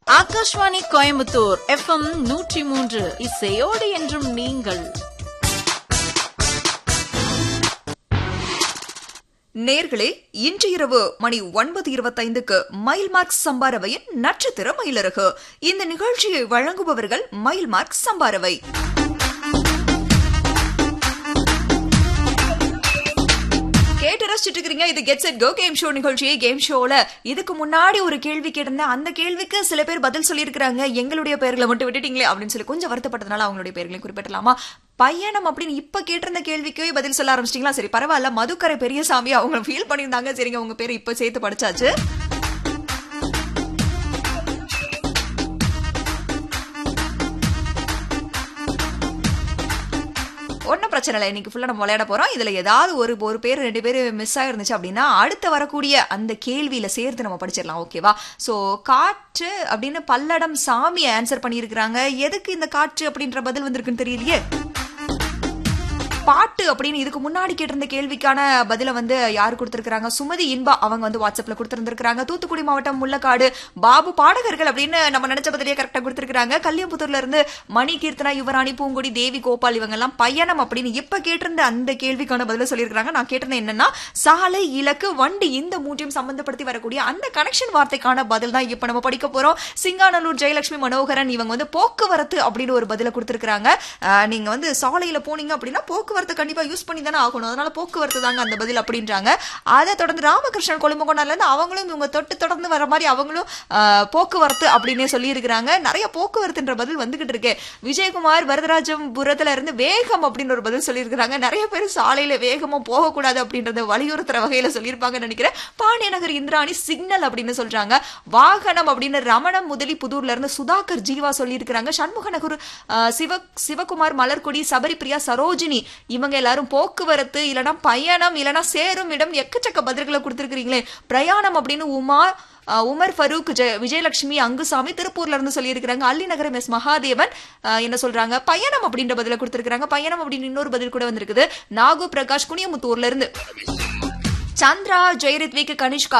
Akashvani Coimbatore FM நூற்றி மூன்று இசையோடு என்றும் நீங்கள் நேர்களே இன்று இரவு மணி ஒன்பது இருபத்தைந்துக்கு மயில் மார்க் சம்பாரவையின் நட்சத்திர மயிலரகு இந்த நிகழ்ச்சியை வழங்குபவர்கள் மயில் மார்க் சம்பாரவை கேட்டு ரசிச்சுட்டு இருக்கிறீங்க இது get set go game show நிகழ்ச்சியை கேம் ஷோல இதுக்கு முன்னாடி ஒரு கேள்வி கேட்டிருந்தேன் அந்த கேள்விக்கு சில பேர் பதில் சொல்லியிருக்கிறாங்க எங்களுடைய பெயர்களை மட்டும் விட்டுட்டீங்களே அப்படின்னு சொல்லி கொஞ்சம் வருத்தப்பட்டதுனால அவங்களுடைய பெயர்களையும் குறிப்பிட்டலாமா பையனம் அப்படின்னு இப்ப கேட்டிருந்த கேள்விக்கே பதில் சொல்ல ஆரம்பிச்சிட்டீங்களா சரி பரவாயில்ல மதுக்கரை பெரியசாமி அவங்க ஃபீல் பண்ணியிருந்தாங்க சரிங்க உங்க பேர் இப்ப சேர்த்து படிச்சாச்சு ஒன்றும் பிரச்சனை இல்லை இன்னைக்கு ஃபுல்லாக நம்ம விளையாட போகிறோம் இதில் ஏதாவது ஒரு ஒரு பேர் ரெண்டு பேர் மிஸ் ஆயிருந்துச்சு அப்படின்னா அடுத்து வரக்கூடிய அந்த கேள்வியில் சேர்த்து நம்ம படிச்சிடலாம் ஓகேவா ஸோ காற்று அப்படின்னு பல்லடம் சாமி ஆன்சர் பண்ணியிருக்கிறாங்க எதுக்கு இந்த காற்று அப்படின்ற பதில் வந்திருக்குன்னு தெரியலையே பாட்டு அப்படின்னு இதுக்கு முன்னாடி கேட்டிருந்த கேள்விக்கான பதில வந்து யார் கொடுத்திருக்காங்க சுமதி இன்பா அவங்க வந்து வாட்ஸ்அப்ல கொடுத்திருந்திருக்காங்க தூத்துக்குடி மாவட்டம் முள்ளக்காடு பாபு பாடகர்கள் அப்படின்னு நம்ம நினைச்ச பதிலே கரெக்டா கொடுத்திருக்காங்க கல்யாணபுத்தூர்ல இருந்து மணி கீர்த்தனா யுவராணி பூங்குடி தேவி கோபால் இவங்க எல்லாம் பயணம் அப்படின்னு இப்ப கேட்டிருந்த அந்த கேள்விக்கான பதில சொல்லியிருக்காங்க நான் கேட்டிருந்தேன் என்னன்னா சாலை இலக்கு வண்டி இந்த மூன்றையும் சம்பந்தப்படுத்தி வரக்கூடிய அந்த கனெக்ஷன் வார்த்தைக்கான பதில் தான் இப்ப நம்ம படிக்க போறோம் சிங்கானல்லூர் ஜெயலட்சுமி மனோகரன் இவங்க வந்து போக்குவரத்து அப்படின்னு ஒரு பதில கொடுத்திருக்காங்க அஹ், நீங்க வந்து சாலையில போனீங்க அப்படின்னா போக்குவரத்து கண்டிப்பா யூஸ் பண்ணி தானே ஆகணும் அதனால போக்குவரத்து தாங்க அந்த பதில் அப்படின்றாங்க அதை தொடர்ந்து ராமகிருஷ்ணன் கொழும்புகொண்டால இருந்து அவங்களும் இவங்க தொட்டு தொடர்ந்து வர மாதிரி அவங்களும் அஹ், போக்குவரத்து அப்படின்னே சொல்லியிருக்கிறாங்க நிறைய போக்குவரத்துன்ற பதில் வந்துகிட்டு இருக்கு விஜயகுமார் வரதராஜபுரத்துல இருந்து வேகம் அப்படின்னு ஒரு பதில் சொல்லியிருக்கிறாங்க நிறைய பேர் சாலையில வேகமா போகக்கூடாது அப்படின்றத வலியுறுத்துற வகையில சொல்லியிருப்பாங்கன்னு நினைக்கிறேன் பாண்டியநகர் இந்திராணி சிக்னல் அப்படின்னு சொல்றாங்க வாகனம் அப்படின்னு ரமணம் முதலி புதூர்ல இருந்து சுதாகர் ஜீவா சொல்லியிருக்கிறாங்க சண்முகநகர் அஹ், சிவ சிவகுமார் மலர்கொடி சபரிபிரியா சரோஜினி இவங்க எல்லாரும் போக்குவரத்து இல்லனா பயணம் இல்லனா சேரும் இடம் எக்கச்சக்க பதில்களை கொடுத்திருக்கிறீங்களே பிரயாணம் அப்படின்னு உமா அஹ், உமர் ஃபரூக் ஜெ- விஜயலட்சுமி அங்குசாமி திருப்பூர்ல இருந்து சொல்லியிருக்கிறாங்க அல்லிநகரம் எஸ் மகாதேவன் அஹ், என்ன சொல்றாங்க பயணம் அப்படின்ற பதில கொடுத்திருக்காங்க பயணம் அப்படின்னு இன்னொரு பதில் கூட வந்திருக்குது நாகு பிரகாஷ் குனியமுத்தூர்ல இருந்து சந்திரா ஜெயரித்விக்கு கனிஷ்கா